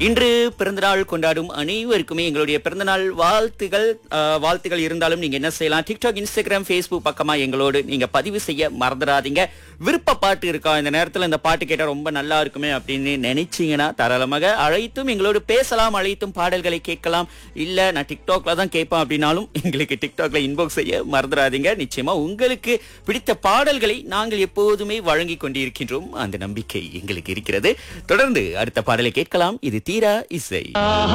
இன்று பிறந்தநாள் கொண்டாடும் அனைவருக்குமே எங்களுடைய பிறந்தநாள் வாழ்த்துகள் அஹ், வாழ்த்துகள் இருந்தாலும் நீங்க என்ன செய்யலாம் டிக்டாக் இன்ஸ்டாகிராம் ஃபேஸ்புக் பக்கமா எங்களோடு நீங்க பதிவு செய்ய மறந்துடாதீங்க விருப்ப பாட்டு இருக்கா இந்த நேரத்துல இந்த பாட்டு கேட்டா ரொம்ப நல்லா இருக்குமே அப்படின்னு நினைச்சீங்கன்னா தாராளமாக அழைத்தும் எங்களோடு பேசலாம் அழைத்தும் பாடல்களை கேட்கலாம் இல்ல நான் டிக்டாக்ல தான் கேட்பேன் அப்படின்னாலும் எங்களுக்கு டிக்டாக்ல இன்பாக்ஸ் செய்ய மறந்துடாதீங்க நிச்சயமா உங்களுக்கு பிடித்த பாடல்களை நாங்கள் எப்போதுமே வழங்கி கொண்டிருக்கின்றோம் அந்த நம்பிக்கை எங்களுக்கு இருக்கிறது தொடர்ந்து அடுத்த பாடலை கேட்கலாம் இது தீரா இசை